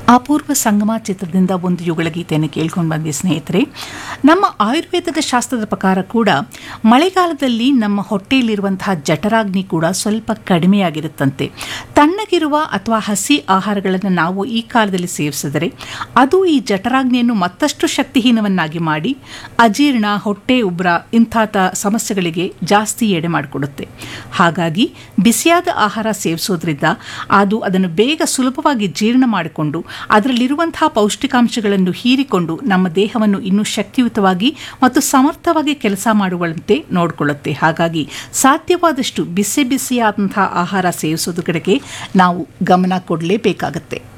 ಅಪೂರ್ವ ಸಂಗಮ ಚಿತ್ರದಿಂದ ಒಂದು ಯುಗಳ ಗೀತೆಯನ್ನು ಕೇಳ್ಕೊಂಡು ಬಂದ್ವಿ ಸ್ನೇಹಿತರೆ ನಮ್ಮ ಆಯುರ್ವೇದದ ಶಾಸ್ತ್ರದ ಪ್ರಕಾರ ಕೂಡ ಮಳೆಗಾಲದಲ್ಲಿ ನಮ್ಮ ಹೊಟ್ಟೆಯಲ್ಲಿರುವಂತಹ ಜಠರಾಗ್ನಿ ಕೂಡ ಸ್ವಲ್ಪ ಕಡಿಮೆಯಾಗಿರುತ್ತಂತೆ ತಣ್ಣಗಿರುವ ಅಥವಾ ಹಸಿ ಆಹಾರಗಳನ್ನು ನಾವು ಈ ಕಾಲದಲ್ಲಿ ಸೇವಿಸಿದರೆ ಅದು ಈ ಜಠರಾಗ್ನಿಯನ್ನು ಮತ್ತಷ್ಟು ಶಕ್ತಿಹೀನವನ್ನಾಗಿ ಮಾಡಿ ಅಜೀರ್ಣ ಹೊಟ್ಟೆ ಉಬ್ರ ಇಂಥ ಸಮಸ್ಯೆಗಳಿಗೆ ಜಾಸ್ತಿ ಎಡೆ ಮಾಡಿಕೊಡುತ್ತೆ ಹಾಗಾಗಿ ಬಿಸಿಯಾದ ಆಹಾರ ಸೇವಿಸೋದ್ರಿಂದ ಅದು ಅದನ್ನು ಬೇಗ ಸುಲಭವಾಗಿ ಜೀರ್ಣ ಮಾಡಿಕೊಂಡು ಅದರಲ್ಲಿರುವಂತಹ ಪೌಷ್ಟಿಕಾಂಶಗಳನ್ನು ಹೀರಿಕೊಂಡು ನಮ್ಮ ದೇಹವನ್ನು ಇನ್ನೂ ಶಕ್ತಿಯುತವಾಗಿ ಮತ್ತು ಸಮರ್ಥವಾಗಿ ಕೆಲಸ ಮಾಡುವಂತೆ ನೋಡಿಕೊಳ್ಳುತ್ತೆ ಹಾಗಾಗಿ ಸಾಧ್ಯವಾದಷ್ಟು ಬಿಸಿ ಬಿಸಿಯಾದಂತಹ ಆಹಾರ ಸೇವಿಸೋದ್ರ ಕಡೆಗೆ ನಾವು ಗಮನ ಕೊಡಲೇಬೇಕಾಗತ್ತೆ